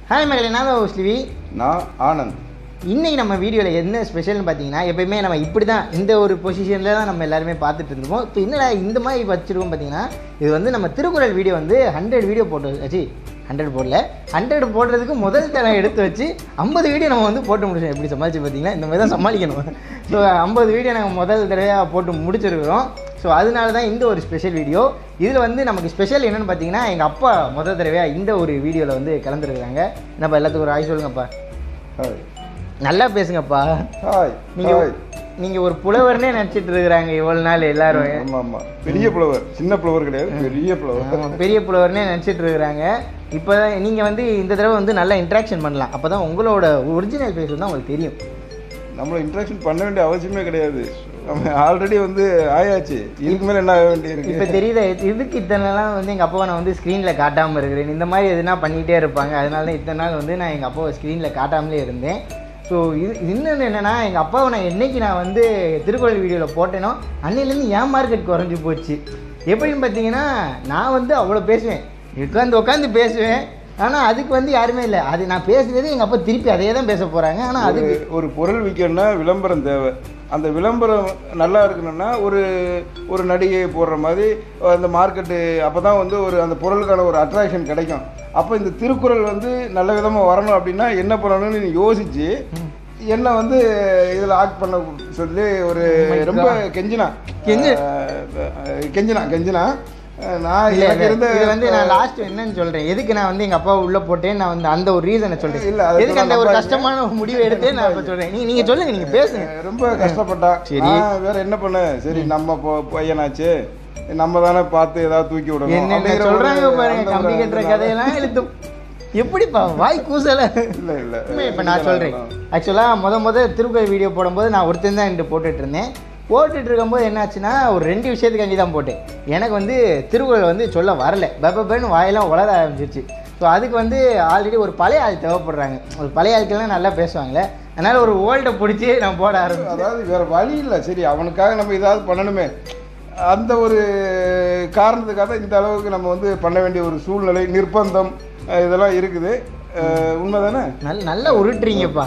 Hi மகளே நான் தான் ஸ்லிவி நான் ஆனந்த் இன்னைக்கு நம்ம வீடியோவில் என்ன ஸ்பெஷல்னு பார்த்தீங்கன்னா எப்பயுமே நம்ம இப்படி தான் இந்த ஒரு பொசிஷனில் தான் நம்ம எல்லாருமே பார்த்துட்டு இருந்தோம் இப்போ என்னடா இந்த மாதிரி வச்சுருக்கோம் பார்த்தீங்கன்னா இது வந்து நம்ம திருக்குறள் வீடியோ வந்து ஹண்ட்ரட் வீடியோ போட்டு வச்சு ஹண்ட்ரட் போடல ஹண்ட்ரட் போடுறதுக்கு முதல் தரம் எடுத்து வச்சு ஐம்பது வீடியோ நம்ம வந்து போட்டு முடிச்சோம் எப்படி சமாளிச்சு பார்த்தீங்கன்னா இந்த மாதிரி தான் சமாளிக்கணும் ஸோ ஐம்பது வீடியோ நாங்கள் முதல் தடவையாக போட்டு முடிச்சிருக்கிறோம் ஸோ அதனால தான் இந்த ஒரு ஸ்பெஷல் வீடியோ இதில் வந்து நமக்கு ஸ்பெஷல் என்னென்னு பார்த்தீங்கன்னா எங்கள் அப்பா முதல் தடவையாக இந்த ஒரு வீடியோவில் வந்து கலந்துருக்குறாங்க என்னப்பா எல்லாத்துக்கும் ஒரு ஆய் சொல்லுங்கப்பா ஹாய் நல்லா பேசுங்கப்பா ஹாய் நீங்க ஹாய் நீங்க ஒரு புலவர்னே நினைச்சிட்டு இருக்கிறாங்க இவ்வளவு நாள் எல்லாரும் ஆமா ஆமா பெரிய புலவர் சின்ன புலவர் கிடையாது பெரிய புலவர் ஆமா, பெரிய புலவர்னே நினைச்சிட்டு இருக்கிறாங்க இப்போ நீங்க வந்து இந்த தடவை வந்து நல்லா இன்ட்ராக்ஷன் பண்ணலாம் அப்பதான் உங்களோட ஒரிஜினல் ஃபேஸ் வந்து உங்களுக்கு தெரியும் நம்மள இன்ட்ராக்ஷன் பண்ண வேண்டிய அவசியமே கிடையாது நம்ம ஆல்ரெடி வந்து ஆயாச்சு இதுக்கு மேல என்ன ஆக வேண்டியிருக்கு இப்போ தெரியுதா இதுக்கு இத்தனை நாள் வந்து எங்கள் அப்பாவை நான் வந்து ஸ்க்ரீனில் காட்டாமல் இருக்கிறேன் இந்த மாதிரி எதுனா பண்ணிகிட்டே இருப்பாங்க அதனால தான் இத்தனை நாள் வந்து நான் எங்கள் அப்பாவை ஸ்க்ரீனில் காட்டாமலே இருந்தேன் ஸோ இது இன்னொன்று என்னென்னா எங்கள் அப்பாவை நான் என்னைக்கு நான் வந்து திருக்குறள் வீடியோவில் போட்டேனோ அன்னையிலேருந்து என் மார்க்கெட் குறைஞ்சி போச்சு எப்படின்னு பார்த்தீங்கன்னா நான் வந்து அவ்வளோ பேசுவேன் உட்காந்து உட்காந்து பேசுவேன் ஆனால் அதுக்கு வந்து யாருமே இல்லை அது நான் பேசுனது எங்கள் அப்பா திருப்பி அதே தான் பேச போகிறாங்க ஆனால் அது ஒரு ஒரு பொருள் விற்கணும்னா விளம்பரம் தேவை அந்த விளம்பரம் நல்லா இருக்கணும்னா ஒரு ஒரு நடிகை போடுற மாதிரி அந்த மார்க்கெட்டு அப்போ தான் வந்து ஒரு அந்த பொருளுக்கான ஒரு அட்ராக்ஷன் கிடைக்கும் அப்போ இந்த திருக்குறள் வந்து நல்ல விதமாக வரணும் அப்படின்னா என்ன பண்ணணும்னு நீ யோசிச்சு என்ன வந்து இதில் ஆக்ட் பண்ண சொல்லி ஒரு ரொம்ப கெஞ்சினா கெஞ்சு- அஹ், கெஞ்சினா கெஞ்சினா அஹ், நான் இல்ல, எனக்கு இல்ல, இருந்த இது வந்து நான் லாஸ்ட் என்னன்னு சொல்றேன் எதுக்கு நான் வந்து எங்க அப்பா உள்ள போட்டேன் நான் வந்து அந்த ஒரு ரீசனை சொல்றேன் இல்ல, அது எதுக்கு அந்த ஒரு நம்பாதீங்க. கஷ்டமான ஒரு முடிவை எடுத்து நான் இப்ப சொல்றேன் நீங்க நீங்க சொல்லுங்க நீங்க பேசுங்க ரொம்ப கஷ்டப்பட்டான் சரி. நான் வேற என்ன பண்ண சரி நம்ம பொ- பையனாச்சு நம்ம தானே பார்த்து ஏதாவது தூக்கி விடணும் என்னென்ன அப்படிங்கிற ஒரு- சொல்றாங்க பாருங்க அந்த கம்பி ஒரு கட்டுற இதனால- கதையெல்லாம் இழுத்து எப்படிப்பா வாய் கூசல இல்ல இல்ல இப்போ நான் சொல்றேன் ஆக்சுவலாக முத முத திருக்குறள் வீடியோ போடும்போது நான் ஒருத்தன் தான் இன்று போட்டுட்டு இருந்தேன் போட்டுட்டு இருக்கும்போது என்னாச்சுன்னா ஒரு ரெண்டு விஷயத்துக்காண்டி தான் போட்டேன் எனக்கு வந்து திருக்குறள் வந்து சொல்ல வரல பெப்பன்னு வாயெல்லாம் உளர ஆரம்பிச்சிருச்சு ஸோ அதுக்கு வந்து ஆல்ரெடி ஒரு பழைய ஆள் தேவைப்படுறாங்க ஒரு பழைய ஆட்கள்லாம் நல்லா பேசுவாங்களே அதனால ஒரு ஓல்டை பிடிச்சி நான் போட ஆரம்பிச்சேன் அதாவது வேற வழி இல்லை சரி அவனுக்காக நம்ம ஏதாவது பண்ணணுமே அந்த ஒரு காரணத்துக்காக தான் இந்த அளவுக்கு நம்ம வந்து பண்ண வேண்டிய ஒரு சூழ்நிலை நிர்பந்தம் அஹ், இதெல்லாம் இருக்குது அஹ், உண்மைதானே நல்ல நல்லா உருட்டுறீங்கப்பா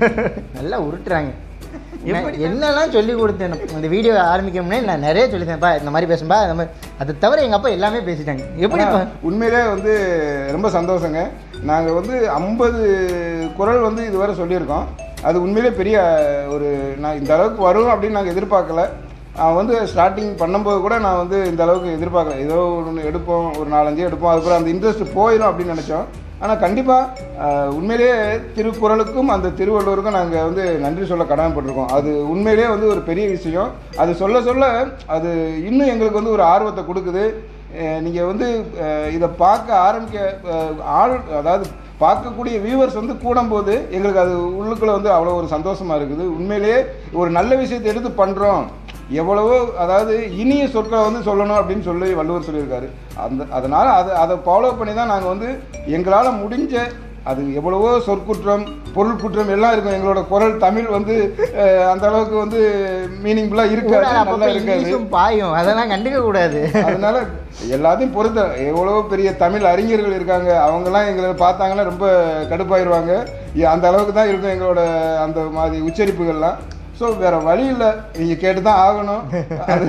நல்லா உருட்டுறாங்க எப்படி என்னெல்லாம் சொல்லி கொடுத்தேன் இந்த வீடியோ ஆரம்பிக்கணும்னே நான் நிறைய சொல்லித்தேன்ப்பா இந்த மாதிரி பேசும்பா இந்த மாதிரி அதை தவிர எங்கள் அப்பா எல்லாமே பேசிட்டாங்க எப்படிப்பா ஆனா, உண்மையிலே வந்து ரொம்ப சந்தோஷங்க நாங்கள் வந்து ஐம்பது குரல் வந்து இதுவரை சொல்லியிருக்கோம் அது உண்மையிலே பெரிய ஒரு நான் இந்த அளவுக்கு வரும் அப்படின்னு நாங்கள் எதிர்பார்க்கல நான் வந்து ஸ்டார்டிங் பண்ணும்போது கூட நான் வந்து இந்த அளவுக்கு எதிர்பார்க்கல ஏதோ ஒன்று எடுப்போம் ஒரு நாலஞ்சு எடுப்போம் அதுக்கப்புறம் அந்த இன்ட்ரெஸ்ட் போயிடும் அப்படின்னு நினச்சோம் ஆனால் கண்டிப்பாக உண்மையிலேயே திருக்குறளுக்கும் அந்த திருவள்ளுவருக்கும் நாங்கள் வந்து நன்றி சொல்ல கடமைப்பட்டிருக்கோம் அது உண்மையிலேயே வந்து ஒரு பெரிய விஷயம் அது சொல்ல சொல்ல அது இன்னும் எங்களுக்கு வந்து ஒரு ஆர்வத்தை கொடுக்குது நீங்கள் வந்து அஹ், இதை பார்க்க ஆரம்பிக்க அஹ், ஆள் அதாவது பார்க்கக்கூடிய வியூவர்ஸ் வந்து கூடும்போது எங்களுக்கு அது உள்ளுக்குள்ளே வந்து அவ்வளோ ஒரு சந்தோஷமாக இருக்குது உண்மையிலேயே ஒரு நல்ல விஷயத்தை எடுத்து பண்ணுறோம் எவ்வளவோ அதாவது இனிய சொற்களை வந்து சொல்லணும் அப்படின்னு சொல்லி வள்ளுவர் சொல்லியிருக்காரு அந்த அதனால் அதை அதை ஃபாலோ பண்ணி தான் நாங்கள் வந்து எங்களால் முடிஞ்ச அது எவ்வளவோ சொற்குற்றம் பொருள் குற்றம் எல்லாம் இருக்கும் எங்களோட குரல் தமிழ் வந்து அஹ், அந்த அளவுக்கு வந்து மீனிங்ஃபுல்லாக இருக்காது அப்பப்ப நல்லா இருக்காது இங்கிலீஷும் பாயும் அதெல்லாம் கண்டுக்க கூடாது அதனால எல்லாத்தையும் பொறுத்த எவ்வளவோ பெரிய தமிழ் அறிஞர்கள் இருக்காங்க அவங்கெல்லாம் எங்களை பார்த்தாங்கன்னா ரொம்ப கடுப்பாயிருவாங்க இ- அந்த அளவுக்கு தான் இருக்கும் எங்களோட அந்த மாதிரி உச்சரிப்புகள்லாம் ஸோ வேற வழி இல்லை நீங்கள் கேட்டு தான் ஆகணும் அது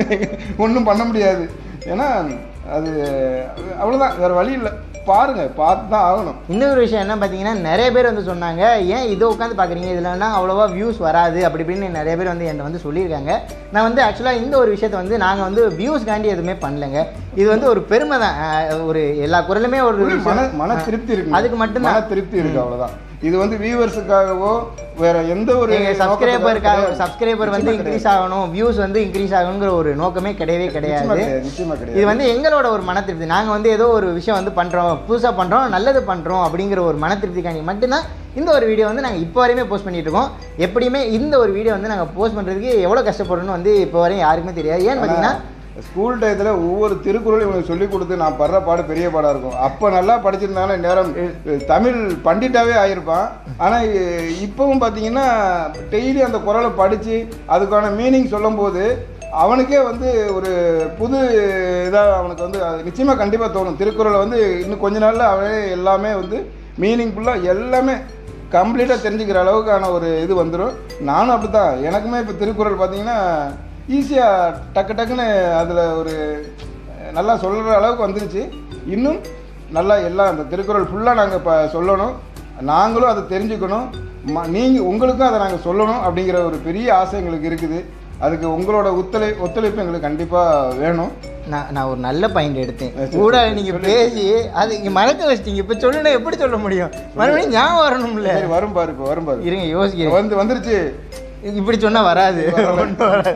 ஒன்றும் பண்ண முடியாது ஏன்னா அது அவ்வளோதான் வேற வழி இல்லை பாருங்க பார்த்து தான் ஆகணும் இன்னொரு விஷயம் என்ன பார்த்தீங்கன்னா நிறைய பேர் வந்து சொன்னாங்க ஏன் இதை உட்காந்து பார்க்குறீங்க இதுலனா அவ்வளோவா வியூஸ் வராது அப்படி இப்படின்னு நிறைய பேர் வந்து என்கிட்ட வந்து சொல்லியிருக்காங்க நான் வந்து ஆக்சுவலாக இந்த ஒரு விஷயத்தை வந்து நாங்கள் வந்து வியூஸ்காண்டி எதுவுமே பண்ணலைங்க இது வந்து ஒரு பெருமை தான் அஹ் ஒரு எல்லா குரலுமே ஒரு ஒரு மன விஷயம். மன திருப்தி இருக்கு அதுக்கு மட்டும்தான். மன திருப்தி இருக்கு அவ்வளவுதான் இது வந்து வியூவர்ஸுக்காகவோ வேற எந்த ஒரு எங்க சப்ஸ்கிரைபருக்காக சப்ஸ்கிரைபர் வந்து நிச்சயமா இன்க்ரீஸ் ஆகணும் வியூஸ் வந்து இன்க்ரீஸ் ஆகணுங்கிற ஒரு நோக்கமே கிடையவே நிச்சயமா கிடையாது கிடையாது, நிச்சயமா கிடையாது இது வந்து எங்களோட ஒரு மன திருப்தி நாங்கள் வந்து ஏதோ ஒரு விஷயம் வந்து பண்ணுறோம் புதுசாக பண்ணுறோம் நல்லது பண்ணுறோம் அப்படிங்கிற ஒரு மன திருப்திக்காண்டி மட்டும்தான் இந்த ஒரு வீடியோ வந்து நாங்கள் இப்போ வரையுமே போஸ்ட் பண்ணிட்டு இருக்கோம் எப்படியுமே இந்த ஒரு வீடியோ வந்து நாங்கள் போஸ்ட் பண்ணுறதுக்கு எவ்வளோ கஷ்டப்படணும்னு வந்து இப்போ வரையும் யாருக்குமே தெரியாது ஏன்னு பார்த்தீங்கன்னா ஸ்கூல் டயத்துல ஒவ்வொரு திருக்குறளும் இவனுக்கு சொல்லி கொடுத்து நான் படுற பாடு பெரிய பாடா இருக்கும் அப்ப நல்லா படிச்சிருந்தாலும் நேரம் தமிழ் பண்டிட்டாவே ஆயிருப்பான் ஆனா இ- இப்பவும் பாத்தீங்கன்னா டெய்லி அந்த குரலை படிச்சு அதுக்கான மீனிங் சொல்லும்போது அவனுக்கே வந்து ஒரு புது இதாக அவனுக்கு வந்து அது நிச்சயமாக கண்டிப்பாக தோணும் திருக்குறளை வந்து இன்னும் கொஞ்ச நாளில் அவனே எல்லாமே வந்து மீனிங்ஃபுல்லாக எல்லாமே கம்ப்ளீட்டாக தெரிஞ்சுக்கிற அளவுக்கான ஒரு இது வந்துடும் நானும் அப்படி தான் எனக்குமே இப்போ திருக்குறள் பார்த்தீங்கன்னா ஈஸியாக டக்கு டக்குன்னு அதில் ஒரு நல்லா சொல்கிற அளவுக்கு வந்துருச்சு இன்னும் நல்லா எல்லாம் அந்த திருக்குறள் ஃபுல்லாக நாங்கள் இப்போ சொல்லணும் நாங்களும் அதை தெரிஞ்சுக்கணும் ம நீங்கள் உங்களுக்கும் அதை நாங்கள் சொல்லணும் அப்படிங்கிற ஒரு பெரிய ஆசை எங்களுக்கு இருக்குது அதுக்கு உங்களோட ஒத்துழை ஒத்துழைப்பு எங்களுக்கு கண்டிப்பாக வேணும் நான் நான் ஒரு நல்ல பாயிண்ட் எடுத்தேன் சரி, கூட சரி. நீங்க பேசி அது இங்க மறக்க வச்சிட்டீங்க இப்ப சொல்லணும் எப்படி சொல்ல முடியும் மறுபடியும் ஞாபகம் வரணும்ல சரி வரும் பாரு இப்போ வரும் பாரு இருங்க யோசிக்கிறேன் வந்து வந்துருச்சு இப்படி சொன்னா வராது வராது. ஒண்ணும் வராது.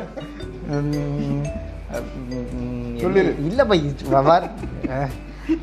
உம், உம், சொல்லிரு. இல்லப்பா இது வ- வர- அஹ்.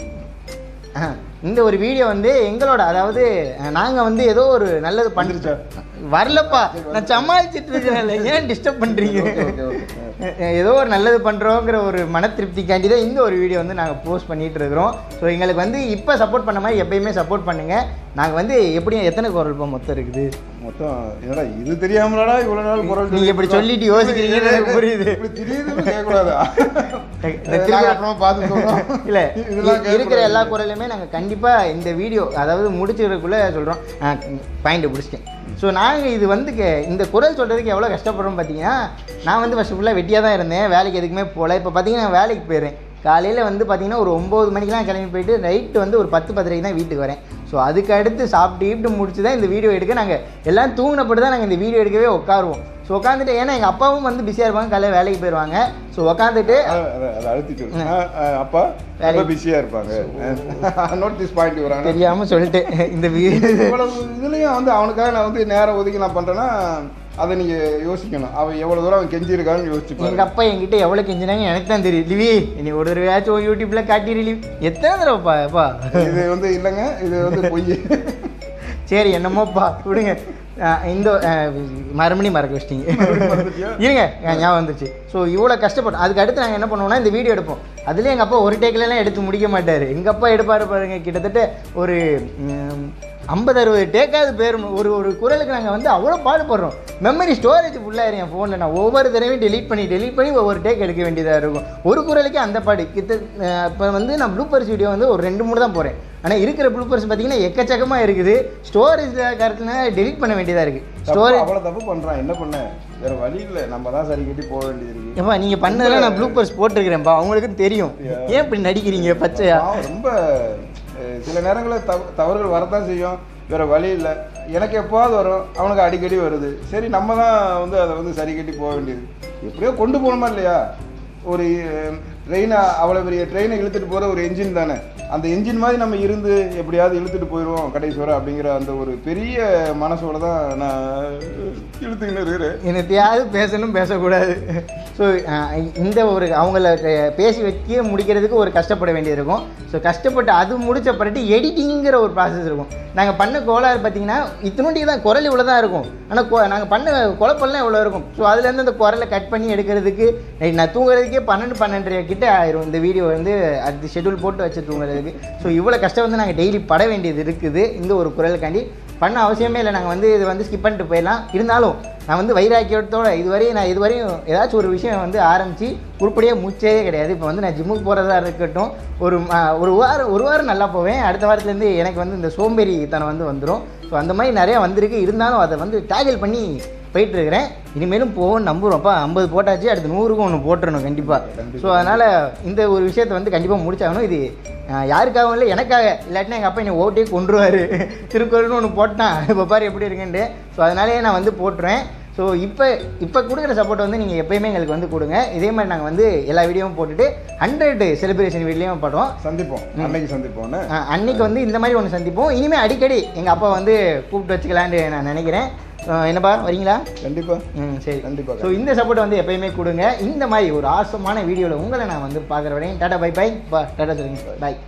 அஹ். இந்த ஒரு வீடியோ வந்து எங்களோட அதாவது அஹ், நாங்க வந்து ஏதோ ஒரு நல்லது வந்துருச்சா? பண்ணிருச்சா வரலப்பா நான் சமாளிச்சிட்டு இருக்கிறேன்ல ஏன் டிஸ்டர்ப் பண்றீங்க ஓகே, ஓகே, ஓகே. அஹ் ஏதோ ஒரு நல்லது பண்ணுறோங்கிற ஒரு மன திருப்திக்காண்டி தான் இந்த ஒரு வீடியோ வந்து நாங்கள் போஸ்ட் பண்ணிட்டு இருக்கிறோம் ஸோ எங்களுக்கு வந்து இப்போ சப்போர்ட் பண்ண மாதிரி எப்பயுமே சப்போர்ட் பண்ணுங்கள் நாங்கள் வந்து எப்படியும் எத்தனை குரல் இப்போ மொத்தம் இருக்குது மொத்தம் என்னடா இது தெரியாமலடா இவ்வளவு நாள் குரல் நீங்க இப்படி சொல்லிட்டு யோசிக்கிறீங்கன்னு எனக்கு புரியுது. இப்படி திடீர்னு கேட்கக்கூடாதா இந்த நாங்க திருக்குறள் அப்புறமா பார்த்து சொல்றோம் இல்லை இதெல்லாம் இருக்கிற கேட்கக்கூடாது. எல்லா குரலுமே நாங்கள் கண்டிப்பாக இந்த வீடியோ அதாவது முடிச்சுக்கிறதுக்குள்ளே சொல்கிறோம் பாயிண்ட் பிடிச்சிட்டேன் ஸோ நாங்கள் இது வந்து கே- இந்த குரல் சொல்கிறதுக்கு எவ்வளோ கஷ்டப்படுறோம் பார்த்தீங்கன்னா நான் வந்து ஃபஸ்ட்டு ஃபுல்லாக வெட்டியாக தான் இருந்தேன் வேலைக்கு எதுக்குமே போகல இப்போ பார்த்தீங்கன்னா நான் வேலைக்கு போயிடுறேன் காலையில் வந்து பார்த்தீங்கன்னா ஒரு ஒம்பது மணிக்கெலாம் கிளம்பி போயிட்டு நைட்டு வந்து ஒரு பத்து பத்தரைக்கு தான் வீட்டுக்கு வரேன் ஸோ அதுக்கு அடுத்து சாப்பிட்டு ஈப்ட்டு முடிச்சு தான் இந்த வீடியோ எடுக்க நாங்கள் எல்லாம் தூங்கினப்பட்டு தான் நாங்கள் இந்த வீடியோ எடுக்கவே உட்காருவோம் ஸோ உட்காந்துட்டு ஏன்னா எங்கள் அப்பாவும் வந்து பிஸியாக இருப்பாங்க காலையில் வேலைக்கு போயிடுவாங்க ஸோ உட்காந்துட்டு அத- அத- அதை அழுத்தி சொல்லு ஆ, ஆ, அப்பா ரொம்ப வேலைக்கு- பிஸியா இருப்பாங்க நோட் திஸ் பாயிண்ட் வராங்க தெரியாமல் சொல்லிட்டு இந்த வீடியோ இவ்வளவு இதுலயும் வந்து அவனுக்காக நான் வந்து நேரம் ஒதுக்கி நான் பண்றேன்னா அதை நீங்க யோசிக்கணும் அவன் எவ்வளவு தூரம் அவன் கெஞ்சி இருக்கான்னு யோசிச்சு எங்க பாருங்க அப்பா என்கிட்ட எவ்வளோ கெஞ்சினாங்க எனக்கு தான் தெரியும் லிவி நீ ஒரு தடவையாச்சும் யூடியூப்ல காட்டி லிவி எத்தனை தடவைப்பா அப்பா இது வந்து இல்லைங்க இது வந்து பொய் சரி என்னமோப்பா விடுங்க அஹ் இந்த அஹ், மறுபடியும் மறக்க வச்சிட்டீங்க மறந்துட்டியா? இருங்க அஹ் ஞாபகம் வந்துருச்சு ஸோ இவ்வளோ கஷ்டப்பட்டோம் அதுக்கு அடுத்து நாங்கள் என்ன பண்ணுவோம்னா இந்த வீடியோ எடுப்போம் அதுலேயே எங்கள் அப்பா ஒரு டேக்கிலலாம் எடுத்து முடிக்க மாட்டார் எங்கள் அப்பா எடுப்பாரு பாருங்க கிட்டத்தட்ட ஒரு ஐம்பது அறுபது டேக்காவது பேர் ஒரு ஒரு குரலுக்கு நாங்கள் வந்து அவ்வளோ பாடுபடுறோம் மெமரி ஸ்டோரேஜ் ஃபுல்லாக என் ஃபோனில் நான் ஒவ்வொரு தடவையும் டெலீட் பண்ணி டெலீட் பண்ணி ஒவ்வொரு டேக் எடுக்க வேண்டியதாக இருக்கும் ஒரு குரலுக்கு அந்த பாடு கிட்ட இப்போ வந்து நான் ப்ளூபர்ஸ் வீடியோ வந்து ஒரு ரெண்டு மூணு தான் போகிறேன் ஆனால் இருக்கிற ப்ளூபர்ஸ் பார்த்தீங்கன்னா எக்கச்சக்கமாக இருக்குது ஸ்டோரேஜ் கரெக்ட்னா டெலீட் பண்ண வேண்டியதாக இருக்குது தப்பு, ஸ்டோரேஜ் அவ்வளவு தப்பு பண்றான் என்ன பண்ண வேற வழி இல்ல நம்ம தான் சரி கட்டி போக வேண்டியது இருக்கு ஏப்பா நீங்கள் பண்ணதெல்லாம் நான் ப்ளூபர்ஸ் போட்டிருக்கிறேன்ப்பா அவங்களுக்கும் தெரியும் ஏன் இப்படி நடிக்கிறீங்க பச்சையா பாவம், ரொம்ப அஹ், சில நேரங்களில் தவ தவறுகள் வரத்தான் செய்யும் வேற வழி இல்லை எனக்கு எப்போவாது வரும் அவனுக்கு அடிக்கடி வருது சரி நம்ம தான் வந்து அதை வந்து சரி கட்டி போக வேண்டியது எப்படியோ கொண்டு போகணுமா இல்லையா ஒரு ட்ரெயினை அவ்வளோ பெரிய ட்ரெயினை இழுத்துட்டு போகிற ஒரு என்ஜின் தானே அந்த என்ஜின் மாதிரி நம்ம இருந்து எப்படியாவது இழுத்துட்டு போயிடுவோம் கடைசி வரை அப்படிங்கிற அந்த ஒரு பெரிய மனசோட தான் நான் இழுத்துக்கின்னு இருக்கிறேன் என்னத்தையாவது பேசணும் பேசக்கூடாது ஸோ இந்த ஒரு அவங்கள அஹ், பேசி வைக்க முடிக்கிறதுக்கு ஒரு கஷ்டப்பட வேண்டியது இருக்கும் ஸோ கஷ்டப்பட்டு அது முடிச்ச பிறகு எடிட்டிங்கிற ஒரு ப்ராசஸ் இருக்கும் நாங்கள் பண்ண கோளாறு பார்த்தீங்கன்னா இத்தினோண்டி தான் குரல் இவ்வளோ தான் இருக்கும் ஆனால் நாங்கள் பண்ண குழப்பம்லாம் இவ்வளோ இருக்கும் ஸோ அதுலேருந்து அந்த குரலை கட் பண்ணி எடுக்கிறதுக்கு நைட் நான் தூங்குறதுக்கே பன்னெண்டு பன்னெண்டரை கிட்ட ஆயிரும் இந்த வீடியோ வந்து அடுத்து ஷெட்யூல் போட்டு வச்சு தூங்குறதுக்கு ஸோ இவ்வளோ கஷ்டம் வந்து நாங்கள் டெய்லி பட வேண்டியது இருக்குது இந்த ஒரு குரலுக்காண்டி பண்ண அவசியமே இல்லை நாங்கள் வந்து இது வந்து ஸ்கிப் பண்ணிட்டு போயிடலாம் இருந்தாலும் நான் வந்து வைராக்கியத்தோட இதுவரையும் நான் இதுவரையும் ஏதாச்சும் ஒரு விஷயம் வந்து ஆரம்பித்து உருப்படியாக மூச்சே கிடையாது இப்போ வந்து நான் ஜிம்முக்கு போகிறதா இருக்கட்டும் ஒரு ம- ஒரு வாரம் ஒரு வாரம் நல்லா போவேன் அடுத்த வாரத்துலேருந்து எனக்கு வந்து இந்த சோம்பேறித்தனம் வந்து வந்துடும் ஸோ அந்த மாதிரி நிறையா வந்திருக்கு இருந்தாலும் அதை வந்து டேக்கிள் பண்ணி போயிட்டு இருக்கிறேன் இனிமேலும் போவோம் நம்புகிறோம்ப்பா ஐம்பது போட்டாச்சு அடுத்து நூறுக்கும் ஒன்று போட்டுறணும் கண்டிப்பாக கண்டிப்பா. ஸோ அதனால் இந்த ஒரு விஷயத்தை வந்து கண்டிப்பாக முடிச்சாகணும் இது அஹ், யாருக்காகவும் இல்லை எனக்காக இல்லாட்டினா எங்கள் அப்பா என்னை ஓட்டே கொண்டுருவார் திருக்குறள்னு ஒன்று போட்டான் இப்போ பாரு எப்படி இருக்குன்ட்டு ஸோ அதனாலேயே நான் வந்து போட்டுருவேன் ஸோ இப்போ இப்போ கொடுக்குற சப்போர்ட் வந்து நீங்கள் எப்பயுமே எங்களுக்கு வந்து கொடுங்க இதே மாதிரி நாங்கள் வந்து எல்லா வீடியோவும் போட்டுட்டு ஹண்ட்ரட் செலிப்ரேஷன் வீட்லேயும் படுறோம் சந்திப்போம் அன்னைக்கு சந்திப்போம்னு அஹ், அன்னைக்கு வந்து இந்த மாதிரி ஒன்று சந்திப்போம் இனிமேல் அடிக்கடி எங்கள் அப்பா வந்து கூப்பிட்டு வச்சுக்கலான்ட்டு நான் நினைக்கிறேன் அஹ், என்னப்பா வரீங்களா கண்டிப்பா ம் சரி கண்டிப்பா. ஸோ இந்த சப்போர்ட் வந்து எப்பயுமே கொடுங்க இந்த மாதிரி ஒரு ஆசமான வீடியோவில் உங்களை நான் வந்து பார்க்குற வரையும் டாடா பை பை பா டாடா சொல்லுங்க பாய்